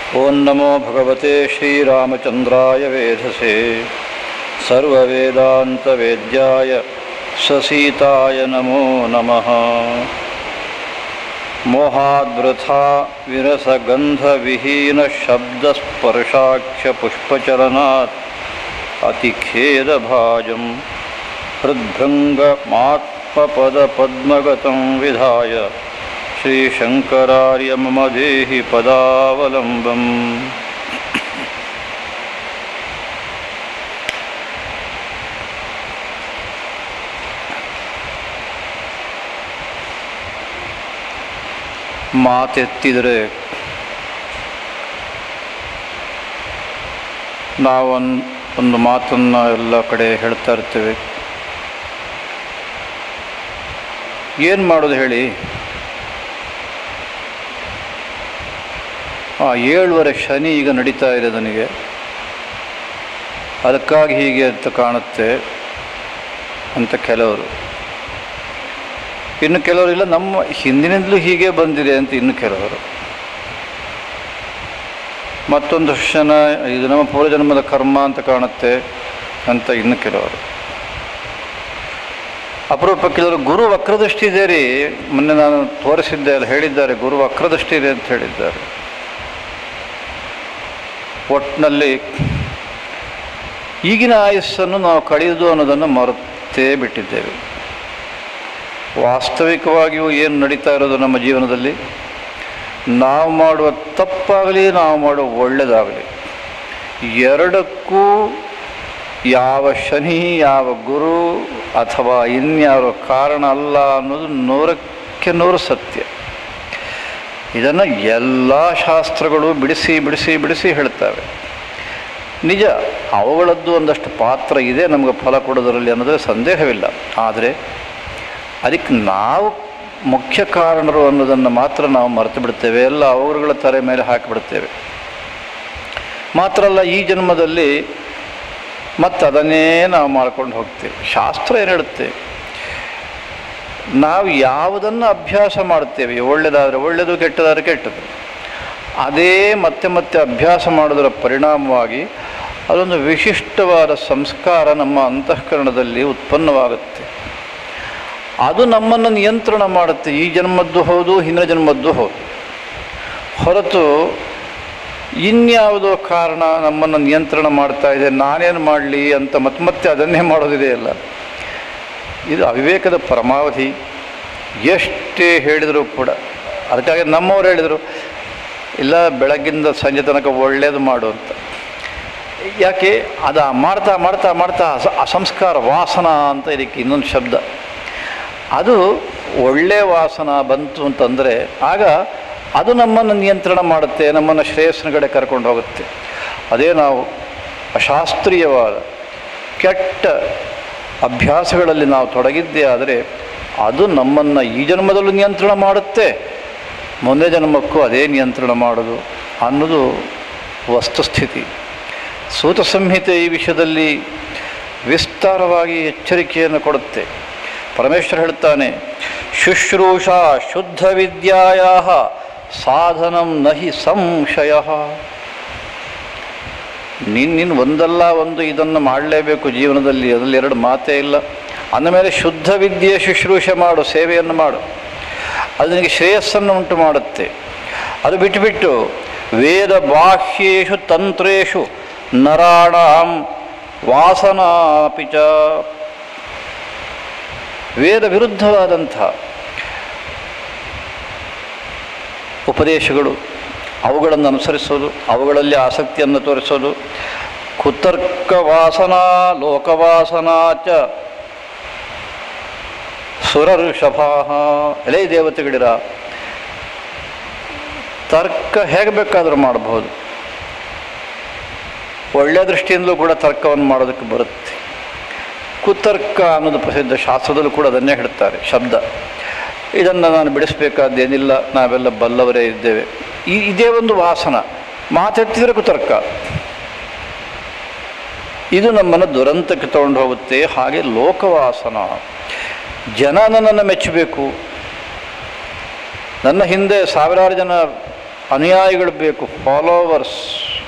ಓಂ ನಮೋ ಭಗವತೆ ಶ್ರೀರಾಮಚಂದ್ರಾಯ ವೇಧಸೆ ಸರ್ವವೇದಾಂತವೇದ್ಯಾಯ ಸಸೀತಾಯ ನಮೋ ನಮಃ ಮೋಹಾದ್ವೃಥಾ ವಿರಸಗಂಧವಿಹೀನ ಶಬ್ದಸ್ಪರ್ಶಾಖ್ಯ ಪುಷ್ಪಚಲನಾತ್ ಅತಿಖೇದಭಾಜಂ ಹೃದ್ಭೃಂಗಮಾತ್ಮಪದಪದ್ಮಗतं ವಿಧಾಯ ಶ್ರೀಶಂಕರಾರ್ಯ ಮಮ ದೇಹಿ ಪದಾವಲಂಬಂ ಮಾತೆತ್ತಿದರೆ ನಾವೊಂದು ಒಂದು ಮಾತನ್ನು ಎಲ್ಲ ಕಡೆ ಹೇಳ್ತಾ ಇರ್ತೇವೆ ಏನು ಮಾಡೋದು ಹೇಳಿ ಆ ಏಳುವರೆ ಶನಿ ಈಗ ನಡೀತಾ ಇದೆ ನನಗೆ ಅದಕ್ಕಾಗಿ ಹೀಗೆ ಅಂತ ಕಾಣುತ್ತೆ ಅಂತ ಕೆಲವರು ಇನ್ನು ಕೆಲವರು ಇಲ್ಲ ನಮ್ಮ ಹಿಂದಿನಿಂದಲೂ ಹೀಗೆ ಬಂದಿದೆ ಅಂತ ಇನ್ನು ಕೆಲವರು ಮತ್ತೊಂದು ಕ್ಷಣ ಇದು ನಮ್ಮ ಪೂರ್ವಜನ್ಮದ ಕರ್ಮ ಅಂತ ಕಾಣುತ್ತೆ ಅಂತ ಇನ್ನು ಕೆಲವರು ಅಪರೂಪ ಕೆಲವರು ಗುರು ವಕ್ರದೃಷ್ಟಿ ಇದೆ ರೀ ಮೊನ್ನೆ ನಾನು ತೋರಿಸಿದ್ದೆ ಅಲ್ಲಿ ಹೇಳಿದ್ದಾರೆ ಗುರು ವಕ್ರದೃಷ್ಟಿ ಇದೆ ಅಂತ ಹೇಳಿದ್ದಾರೆ ಒಟ್ಟಿನಲ್ಲಿ ಈಗಿನ ಆಯಸ್ಸನ್ನು ನಾವು ಕಳೆಯುವುದು ಅನ್ನೋದನ್ನು ಮರೆತೇ ಬಿಟ್ಟಿದ್ದೇವೆ ವಾಸ್ತವಿಕವಾಗಿಯೂ ಏನು ನಡೀತಾ ಇರೋದು ನಮ್ಮ ಜೀವನದಲ್ಲಿ ನಾವು ಮಾಡುವ ತಪ್ಪಾಗಲಿ ನಾವು ಮಾಡುವ ಒಳ್ಳೆಯದಾಗಲಿ ಎರಡಕ್ಕೂ ಯಾವ ಶನಿ ಯಾವ ಗುರು ಅಥವಾ ಇನ್ಯಾವ ಕಾರಣ ಅಲ್ಲ ಅನ್ನೋದು ನೂರಕ್ಕೆ ನೂರು ಸತ್ಯ ಇದನ್ನು ಎಲ್ಲ ಶಾಸ್ತ್ರಗಳು ಬಿಡಿಸಿ ಬಿಡಿಸಿ ಬಿಡಿಸಿ ಹೇಳ್ತವೆ ನಿಜ ಅವುಗಳದ್ದು ಒಂದಷ್ಟು ಪಾತ್ರ ಇದೆ ನಮಗೆ ಫಲ ಕೊಡೋದರಲ್ಲಿ ಅನ್ನೋದ್ರೆ ಸಂದೇಹವಿಲ್ಲ ಆದರೆ ಅದಕ್ಕೆ ನಾವು ಮುಖ್ಯ ಕಾರಣರು ಅನ್ನೋದನ್ನು ಮಾತ್ರ ನಾವು ಮರೆತು ಬಿಡ್ತೇವೆ ಎಲ್ಲ ಅವರುಗಳ ತಲೆ ಮೇಲೆ ಹಾಕಿಬಿಡ್ತೇವೆ ಮಾತ್ರ ಅಲ್ಲ ಈ ಜನ್ಮದಲ್ಲಿ ಮತ್ತು ಅದನ್ನೇ ನಾವು ಮಾಡ್ಕೊಂಡು ಹೋಗ್ತೇವೆ ಶಾಸ್ತ್ರ ಏನು ಹೇಳುತ್ತೆ ನಾವು ಯಾವುದನ್ನು ಅಭ್ಯಾಸ ಮಾಡ್ತೇವೆ ಒಳ್ಳೆಯದಾದರೆ ಒಳ್ಳೆಯದು ಕೆಟ್ಟದಾದರೆ ಕೆಟ್ಟದು ಅದೇ ಮತ್ತೆ ಮತ್ತೆ ಅಭ್ಯಾಸ ಮಾಡೋದರ ಪರಿಣಾಮವಾಗಿ ಅದೊಂದು ವಿಶಿಷ್ಟವಾದ ಸಂಸ್ಕಾರ ನಮ್ಮ ಅಂತಃಕರಣದಲ್ಲಿ ಉತ್ಪನ್ನವಾಗುತ್ತೆ ಅದು ನಮ್ಮನ್ನು ನಿಯಂತ್ರಣ ಮಾಡುತ್ತೆ ಈ ಜನ್ಮದ್ದು ಹೌದು ಹಿಂದಿನ ಜನ್ಮದ್ದು ಹೌದು ಹೊರತು ಇನ್ಯಾವುದೋ ಕಾರಣ ನಮ್ಮನ್ನು ನಿಯಂತ್ರಣ ಮಾಡ್ತಾ ಇದೆ ನಾನೇನು ಮಾಡಲಿ ಅಂತ ಮತ್ತೆ ಮತ್ತೆ ಅದನ್ನೇ ಮಾಡೋದಿದೆಯಲ್ಲ ಇದು ಅವಿವೇಕದ ಪರಮಾವಧಿ ಎಷ್ಟೇ ಹೇಳಿದರೂ ಕೂಡ ಅದಕ್ಕಾಗಿ ನಮ್ಮವ್ರು ಹೇಳಿದರು ಇಲ್ಲ ಬೆಳಗ್ಗಿಂದ ಸಂಜೆ ತನಕ ಒಳ್ಳೆಯದು ಮಾಡು ಅಂತ ಯಾಕೆ ಅದು ಮಾಡ್ತಾ ಮಾಡ್ತಾ ಮಾಡ್ತಾ ಅಸ ಅಸಂಸ್ಕಾರ ವಾಸನ ಅಂತ ಇದಕ್ಕೆ ಇನ್ನೊಂದು ಶಬ್ದ ಅದು ಒಳ್ಳೆಯ ವಾಸನ ಬಂತು ಅಂತಂದರೆ ಆಗ ಅದು ನಮ್ಮನ್ನು ನಿಯಂತ್ರಣ ಮಾಡುತ್ತೆ ನಮ್ಮನ್ನು ಶ್ರೇಯಸ್ಸಿನ ಕಡೆ ಕರ್ಕೊಂಡು ಹೋಗುತ್ತೆ ಅದೇ ನಾವು ಅಶಾಸ್ತ್ರೀಯವಾದ ಕೆಟ್ಟ ಅಭ್ಯಾಸಗಳಲ್ಲಿ ನಾವು ತೊಡಗಿದ್ದೇ ಆದರೆ ಅದು ನಮ್ಮನ್ನು ಈ ಜನ್ಮದಲ್ಲೂ ನಿಯಂತ್ರಣ ಮಾಡುತ್ತೆ ಮುಂದೆ ಜನ್ಮಕ್ಕೂ ಅದೇ ನಿಯಂತ್ರಣ ಮಾಡೋದು ಅನ್ನೋದು ವಸ್ತುಸ್ಥಿತಿ ಸೂತ ಸಂಹಿತೆ ಈ ವಿಷಯದಲ್ಲಿ ವಿಸ್ತಾರವಾಗಿ ಎಚ್ಚರಿಕೆಯನ್ನು ಕೊಡುತ್ತೆ ಪರಮೇಶ್ವರ ಹೇಳ್ತಾನೆ ಶುಶ್ರೂಷಾ ಶುದ್ಧ ವಿದ್ಯಾಯ ಸಾಧನಂ ನಹಿ ಸಂಶಯ ನೀನು ನೀನು ಒಂದಲ್ಲ ಒಂದು ಇದನ್ನು ಮಾಡಲೇಬೇಕು ಜೀವನದಲ್ಲಿ ಅದರಲ್ಲಿ ಎರಡು ಮಾತೇ ಇಲ್ಲ ಅಂದಮೇಲೆ ಶುದ್ಧ ವಿದ್ಯೆ ಶುಶ್ರೂಷೆ ಮಾಡು ಸೇವೆಯನ್ನು ಮಾಡು ಅದು ನಿನಗೆ ಶ್ರೇಯಸ್ಸನ್ನು ಉಂಟು ಮಾಡುತ್ತೆ ಅದು ಬಿಟ್ಟುಬಿಟ್ಟು ವೇದ ಬಾಹ್ಯೇಷು ತಂತ್ರೇಷು ನರಾಣಾಂ ವಾಸನಾಪಿಚ ವೇದ ವಿರುದ್ಧವಾದಂಥ ಉಪದೇಶಗಳು ಅವುಗಳನ್ನು ಅನುಸರಿಸೋದು ಅವುಗಳಲ್ಲಿ ಆಸಕ್ತಿಯನ್ನು ತೋರಿಸೋದು ಕುತರ್ಕ ವಾಸನಾ ಲೋಕವಾಸನಾ ಚ ಸುರಋಷಭಾ ಎಲೆ ದೇವತೆಗಳಿರ ತರ್ಕ ಹೇಗೆ ಬೇಕಾದರೂ ಮಾಡಬಹುದು ಒಳ್ಳೆಯ ದೃಷ್ಟಿಯಿಂದಲೂ ಕೂಡ ತರ್ಕವನ್ನು ಮಾಡೋದಕ್ಕೆ ಬರುತ್ತೆ ಕುತರ್ಕ ಅನ್ನೋದು ಪ್ರಸಿದ್ಧ ಶಾಸ್ತ್ರದಲ್ಲೂ ಕೂಡ ಅದನ್ನೇ ಹೇಳ್ತಾರೆ ಶಬ್ದ ಇದನ್ನು ನಾನು ಬಿಡಿಸಬೇಕಾದ್ದೇನಿಲ್ಲ ನಾವೆಲ್ಲ ಬಲ್ಲವರೇ ಇದ್ದೇವೆ ಈ ಇದೇ ಒಂದು ವಾಸನ ಮಾತೆತ್ತಿದರೆ ಕುತರ್ಕ ಇದು ನಮ್ಮನ್ನು ದುರಂತಕ್ಕೆ ತಗೊಂಡು ಹೋಗುತ್ತೆ ಹಾಗೆ ಲೋಕವಾಸನ ಜನ ನನ್ನನ್ನು ಮೆಚ್ಚಬೇಕು ನನ್ನ ಹಿಂದೆ ಸಾವಿರಾರು ಜನ ಅನುಯಾಯಿಗಳು ಬೇಕು ಫಾಲೋವರ್ಸ್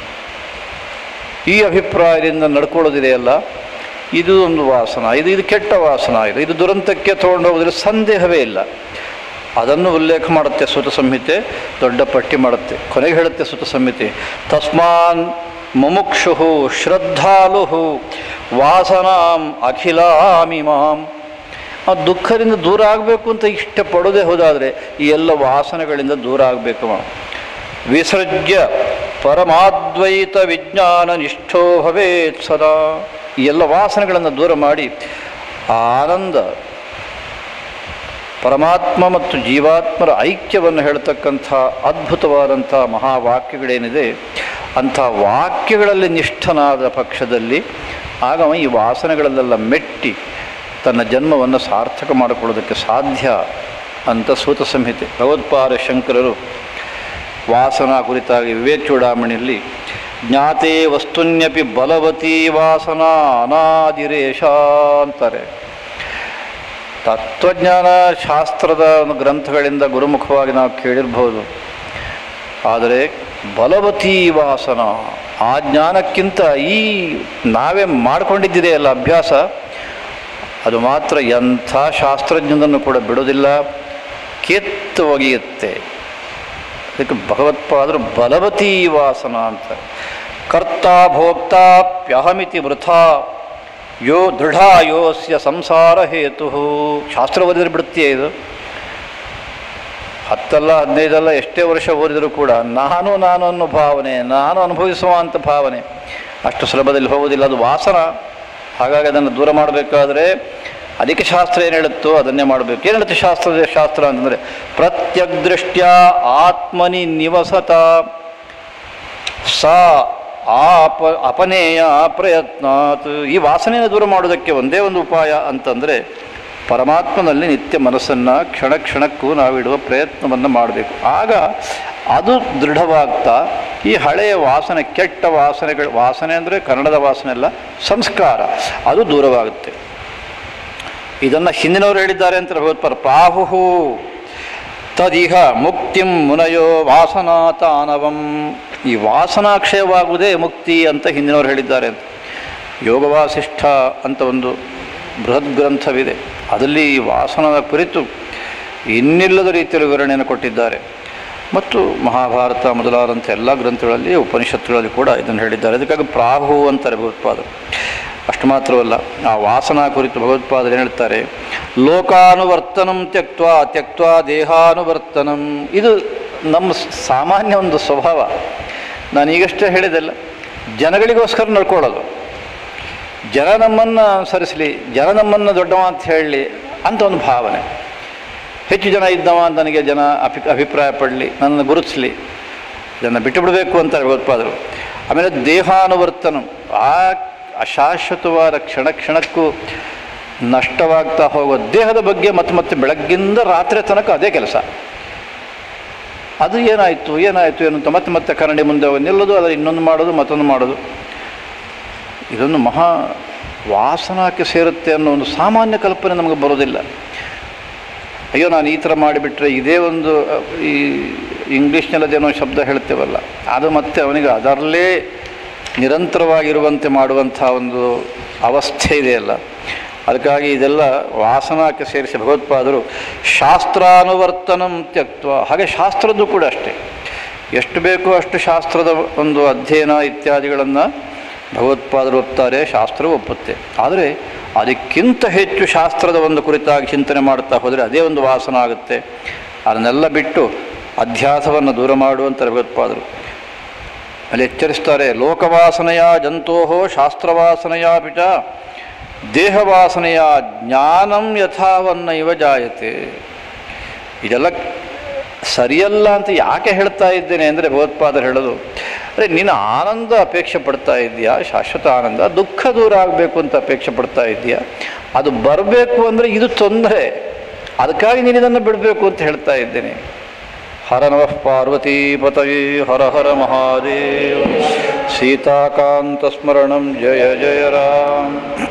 ಈ ಅಭಿಪ್ರಾಯದಿಂದ ನಡ್ಕೊಳ್ಳೋದಿದೆಯಲ್ಲ ಇದು ಒಂದು ವಾಸನ ಇದು ಇದು ಕೆಟ್ಟ ವಾಸನ ಇದು ಇದು ದುರಂತಕ್ಕೆ ತೊಗೊಂಡೋಗೋದ್ರಲ್ಲಿ ಸಂದೇಹವೇ ಇಲ್ಲ ಅದನ್ನು ಉಲ್ಲೇಖ ಮಾಡುತ್ತೆ ಸುತ ಸಂಹಿತೆ ದೊಡ್ಡ ಪಟ್ಟಿ ಮಾಡುತ್ತೆ ಕೊನೆಗೆ ಹೇಳುತ್ತೆ ಸುತ ಸಂಹಿತೆ ತಸ್ಮಾನ್ ಮುಮುಕ್ಷು ಶ್ರದ್ಧಾಲು ವಾಸನಾಂ ಅಖಿಲಾಮಿಮಾಂ ಆ ದುಃಖದಿಂದ ದೂರ ಆಗಬೇಕು ಅಂತ ಇಷ್ಟಪಡೋದೇ ಹೋದಾದರೆ ಈ ಎಲ್ಲ ವಾಸನೆಗಳಿಂದ ದೂರ ಆಗಬೇಕು ನಾವು ವಿಸರ್ಜ್ಯ ಪರಮಾದ್ವೈತ ವಿಜ್ಞಾನ ನಿಷ್ಠೋ ಭವೇತ್ ಸದಾ ಈ ಎಲ್ಲ ವಾಸನೆಗಳನ್ನು ದೂರ ಮಾಡಿ ಆನಂದ ಪರಮಾತ್ಮ ಮತ್ತು ಜೀವಾತ್ಮರ ಐಕ್ಯವನ್ನು ಹೇಳ್ತಕ್ಕಂಥ ಅದ್ಭುತವಾದಂಥ ಮಹಾವಾಕ್ಯಗಳೇನಿದೆ ಅಂಥ ವಾಕ್ಯಗಳಲ್ಲಿ ನಿಷ್ಠನಾದ ಪಕ್ಷದಲ್ಲಿ ಆಗ ಅವ ಈ ವಾಸನೆಗಳಲ್ಲೆಲ್ಲ ಮೆಟ್ಟಿ ತನ್ನ ಜನ್ಮವನ್ನು ಸಾರ್ಥಕ ಮಾಡಿಕೊಳ್ಳೋದಕ್ಕೆ ಸಾಧ್ಯ ಅಂತ ಸೂತ ಸಂಹಿತೆ ಭಗವತ್ಪಾದ ಶಂಕರರು ವಾಸನ ಕುರಿತಾಗಿ ವಿವೇಕ ಚೂಡಾಮಣಿಯಲ್ಲಿ ಜ್ಞಾತೆ ವಸ್ತುನ್ಯಪಿ ಬಲವತಿ ವಾಸನ ಅನಾದಿರೇಶ ಅಂತಾರೆ ತತ್ವಜ್ಞಾನ ಶಾಸ್ತ್ರದ ಒಂದು ಗ್ರಂಥಗಳಿಂದ ಗುರುಮುಖವಾಗಿ ನಾವು ಕೇಳಿರ್ಬೋದು ಆದರೆ ಬಲವತಿ ವಾಸನ ಆ ಜ್ಞಾನಕ್ಕಿಂತ ಈ ನಾವೇ ಮಾಡ್ಕೊಂಡಿದ್ದಿದೆಯಲ್ಲ ಅಭ್ಯಾಸ ಅದು ಮಾತ್ರ ಎಂಥ ಶಾಸ್ತ್ರಜ್ಞನನ್ನು ಕೂಡ ಬಿಡೋದಿಲ್ಲ ಕೆತ್ತು ಒಗೆಯುತ್ತೆ ಅದಕ್ಕೆ ಭಗವತ್ಪಾದರು ಬಲವತಿ ವಾಸನ ಅಂತ ಕರ್ತ ಭೋಕ್ತಾಪ್ಯಹಮಿತಿ ವೃಥಾ ಯೋ ದೃಢ ಯೋಸ್ಯ ಸಂಸಾರ ಹೇತು ಶಾಸ್ತ್ರ ಓದಿದ್ರೆ ಬಿಡುತ್ತೆ ಇದು ಹತ್ತಲ್ಲ ಹದಿನೈದಲ್ಲ ಎಷ್ಟೇ ವರ್ಷ ಓದಿದರೂ ಕೂಡ ನಾನು ನಾನು ಅನ್ನೋ ಭಾವನೆ ನಾನು ಅನುಭವಿಸುವ ಅಂತ ಭಾವನೆ ಅಷ್ಟು ಸುಲಭದಲ್ಲಿ ಹೋಗೋದಿಲ್ಲ ಅದು ವಾಸನ ಹಾಗಾಗಿ ಅದನ್ನು ದೂರ ಮಾಡಬೇಕಾದ್ರೆ ಅದಕ್ಕೆ ಶಾಸ್ತ್ರ ಏನು ಹೇಳುತ್ತೋ ಅದನ್ನೇ ಮಾಡಬೇಕು ಏನು ಹೇಳುತ್ತೆ ಶಾಸ್ತ್ರದ ಶಾಸ್ತ್ರ ಅಂತಂದರೆ ಪ್ರತ್ಯಕ್ ದೃಷ್ಟ್ಯ ಆತ್ಮನಿ ನಿವಸತ ಸಾ ಆಪ ಅಪನೇಯ ಪ್ರಯತ್ನಾತ್ ಈ ವಾಸನೆಯನ್ನು ದೂರ ಮಾಡೋದಕ್ಕೆ ಒಂದೇ ಒಂದು ಉಪಾಯ ಅಂತಂದರೆ ಪರಮಾತ್ಮನಲ್ಲಿ ನಿತ್ಯ ಮನಸ್ಸನ್ನು ಕ್ಷಣ ಕ್ಷಣಕ್ಕೂ ನಾವಿಡುವ ಪ್ರಯತ್ನವನ್ನು ಮಾಡಬೇಕು ಆಗ ಅದು ದೃಢವಾಗ್ತಾ ಈ ಹಳೆಯ ವಾಸನೆ ಕೆಟ್ಟ ವಾಸನೆಗಳು ವಾಸನೆ ಅಂದರೆ ಕನ್ನಡದ ವಾಸನೆ ಅಲ್ಲ ಸಂಸ್ಕಾರ ಅದು ದೂರವಾಗುತ್ತೆ ಇದನ್ನು ಹಿಂದಿನವರು ಹೇಳಿದ್ದಾರೆ ಅಂತ ಭಗವತ್ಪರ ಪ್ರಾಹು ತದಿಹ ಮುಕ್ತಿಂ ಮುನಯೋ ವಾಸನಾತಾನವಂ ಈ ವಾಸನಾಕ್ಷಯವಾಗುವುದೇ ಮುಕ್ತಿ ಅಂತ ಹಿಂದಿನವರು ಹೇಳಿದ್ದಾರೆ ಅಂತ ಯೋಗವಾಸಿಷ್ಠ ಅಂತ ಒಂದು ಬೃಹತ್ ಗ್ರಂಥವಿದೆ ಅದರಲ್ಲಿ ಈ ವಾಸನದ ಕುರಿತು ಇನ್ನಿಲ್ಲದ ರೀತಿಯಲ್ಲಿ ವಿವರಣೆಯನ್ನು ಕೊಟ್ಟಿದ್ದಾರೆ ಮತ್ತು ಮಹಾಭಾರತ ಮೊದಲಾದಂಥ ಎಲ್ಲ ಗ್ರಂಥಗಳಲ್ಲಿ ಉಪನಿಷತ್ತುಗಳಲ್ಲಿ ಕೂಡ ಇದನ್ನು ಹೇಳಿದ್ದಾರೆ ಅದಕ್ಕಾಗಿ ಪ್ರಾಹು ಅಂತಾರೆ ಭಗವತ್ಪಾದರು ಅಷ್ಟು ಮಾತ್ರವಲ್ಲ ಆ ವಾಸನಾ ಕುರಿತು ಭಗವತ್ಪಾದರು ಏನು ಹೇಳ್ತಾರೆ ಲೋಕಾನುವರ್ತನಂ ತ್ಯಕ್ತ ತ್ಯಕ್ತ ದೇಹಾನುವರ್ತನಂ ಇದು ನಮ್ಮ ಸಾಮಾನ್ಯ ಒಂದು ಸ್ವಭಾವ ನಾನು ಈಗಷ್ಟೇ ಹೇಳಿದೆಲ್ಲ ಜನಗಳಿಗೋಸ್ಕರ ನಡ್ಕೊಳ್ಳೋದು ಜನ ನಮ್ಮನ್ನು ಅನುಸರಿಸಲಿ ಜನ ನಮ್ಮನ್ನು ದೊಡ್ಡವ ಅಂತ ಹೇಳಲಿ ಅಂತ ಒಂದು ಭಾವನೆ ಹೆಚ್ಚು ಜನ ಇದ್ದವ ಅಂತ ನನಗೆ ಜನ ಅಭಿ ಅಭಿಪ್ರಾಯ ಪಡಲಿ ನನ್ನನ್ನು ಗುರುತಿಸಲಿ ಇದನ್ನು ಬಿಟ್ಟು ಬಿಡಬೇಕು ಅಂತಾರೆ ಭಗವತ್ಪಾದರು ಆಮೇಲೆ ದೇಹಾನುವರ್ತನ ಆ ಅಶಾಶ್ವತವಾದ ಕ್ಷಣ ಕ್ಷಣಕ್ಕೂ ನಷ್ಟವಾಗ್ತಾ ಹೋಗೋ ದೇಹದ ಬಗ್ಗೆ ಮತ್ತೆ ಮತ್ತೆ ಬೆಳಗ್ಗಿಂದ ರಾತ್ರಿ ತನಕ ಅದೇ ಕೆಲಸ ಅದು ಏನಾಯಿತು ಏನಾಯಿತು ಏನು ಅಂತ ಮತ್ತೆ ಮತ್ತೆ ಕನ್ನಡಿ ಮುಂದೆ ಹೋಗಿ ನಿಲ್ಲೋದು ಅದರ ಇನ್ನೊಂದು ಮಾಡೋದು ಮತ್ತೊಂದು ಮಾಡೋದು ಇದೊಂದು ಮಹಾ ವಾಸನಕ್ಕೆ ಸೇರುತ್ತೆ ಅನ್ನೋ ಒಂದು ಸಾಮಾನ್ಯ ಕಲ್ಪನೆ ನಮಗೆ ಬರೋದಿಲ್ಲ ಅಯ್ಯೋ ನಾನು ಈ ಥರ ಮಾಡಿಬಿಟ್ರೆ ಇದೇ ಒಂದು ಅ, ಈ ಇಂಗ್ಲೀಷ್ನಲ್ಲದೇನೋ ಶಬ್ದ ಹೇಳ್ತೇವಲ್ಲ ಅದು ಮತ್ತೆ ಅವನಿಗೆ ಅದರಲ್ಲೇ ನಿರಂತರವಾಗಿರುವಂತೆ ಮಾಡುವಂಥ ಒಂದು ಅವಸ್ಥೆ ಇದೆಯಲ್ಲ ಅದಕ್ಕಾಗಿ ಇದೆಲ್ಲ ವಾಸನಕ್ಕೆ ಸೇರಿಸಿ ಭಗವತ್ಪಾದರು ಶಾಸ್ತ್ರಾನುವರ್ತನಂ ತ್ಯಕ್ತ ಹಾಗೆ ಶಾಸ್ತ್ರದ್ದು ಕೂಡ ಅಷ್ಟೇ ಎಷ್ಟು ಬೇಕೋ ಅಷ್ಟು ಶಾಸ್ತ್ರದ ಒಂದು ಅಧ್ಯಯನ ಇತ್ಯಾದಿಗಳನ್ನು ಭಗವತ್ಪಾದರು ಒಪ್ತಾರೆ ಶಾಸ್ತ್ರ ಒಪ್ಪುತ್ತೆ ಆದರೆ ಅದಕ್ಕಿಂತ ಹೆಚ್ಚು ಶಾಸ್ತ್ರದ ಒಂದು ಕುರಿತಾಗಿ ಚಿಂತನೆ ಮಾಡ್ತಾ ಹೋದರೆ ಅದೇ ಒಂದು ವಾಸನ ಆಗುತ್ತೆ ಅದನ್ನೆಲ್ಲ ಬಿಟ್ಟು ಅಧ್ಯಾಸವನ್ನು ದೂರ ಮಾಡುವಂತಾರೆ ಭಗವತ್ಪಾದರು ಅಲ್ಲಿ ಎಚ್ಚರಿಸ್ತಾರೆ ಲೋಕವಾಸನೆಯ ಜಂತೋ ಶಾಸ್ತ್ರವಾಸನೆಯ ಪಿಚ ದೇಹವಾಸನೆಯ ಜ್ಞಾನಂ ಯಥಾವನ್ನ ಇವ ಜಾಯತೆ ಇದೆಲ್ಲ ಸರಿಯಲ್ಲ ಅಂತ ಯಾಕೆ ಹೇಳ್ತಾ ಇದ್ದೇನೆ ಅಂದರೆ ಭಗವತ್ಪಾದರು ಹೇಳೋದು ಅರೆ ನೀನು ಆನಂದ ಅಪೇಕ್ಷೆ ಪಡ್ತಾ ಇದೆಯಾ ಶಾಶ್ವತ ಆನಂದ ದುಃಖ ದೂರ ಆಗಬೇಕು ಅಂತ ಅಪೇಕ್ಷೆ ಪಡ್ತಾ ಇದೆಯಾ ಅದು ಬರಬೇಕು ಅಂದರೆ ಇದು ತೊಂದರೆ ಅದಕ್ಕಾಗಿ ನೀನು ಇದನ್ನು ಬಿಡಬೇಕು ಅಂತ ಹೇಳ್ತಾ ಇದ್ದೇನೆ ಹರ ನಮಃ ಪಾರ್ವತೀ ಪತಯೇ ಹರ ಹರ ಮಹಾದೇವ ಸೀತಾಕಾಂತ ಸ್ಮರಣಂ ಜಯ ಜಯ ರಾಮ್